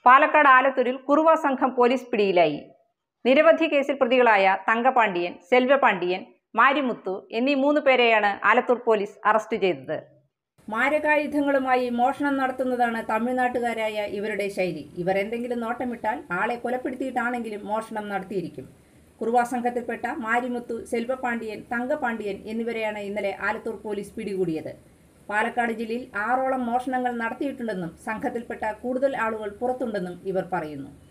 പാലക്കാട് ആലത്തൂരിൽ കുറുവ സംഘം പോലീസ് പിടിയിലായി നിരവധി കേസിൽ പ്രതികളായ തങ്കപാണ്ഡിയൻ സെൽവപാണ്ഡിയൻ മാരിമുത്തു എന്നീ മൂന്ന് പേരെയാണ് ആലത്തൂർ പോലീസ് അറസ്റ്റ് ചെയ്തത് മാരകായുധങ്ങളുമായി മോഷണം നടത്തുന്നതാണ് തമിഴ്നാട്ടുകാരായ ഇവരുടെ ശൈലി ഇവർ എന്തെങ്കിലും നോട്ടമിട്ടാൽ ആളെ കൊലപ്പെടുത്തിയിട്ടാണെങ്കിലും മോഷണം നടത്തിയിരിക്കും കുറുവാ സംഘത്തിൽപ്പെട്ട മാരിമുത്തു സെൽവപാണ്ഡിയൻ തങ്കപാണ്ഡിയൻ എന്നിവരെയാണ് ഇന്നലെ ആലത്തൂർ പോലീസ് പിടികൂടിയത് പാലക്കാട് ജില്ലയിൽ ആറോളം മോഷണങ്ങൾ നടത്തിയിട്ടുണ്ടെന്നും സംഘത്തിൽപ്പെട്ട കൂടുതൽ ആളുകൾ പുറത്തുണ്ടെന്നും ഇവർ പറയുന്നു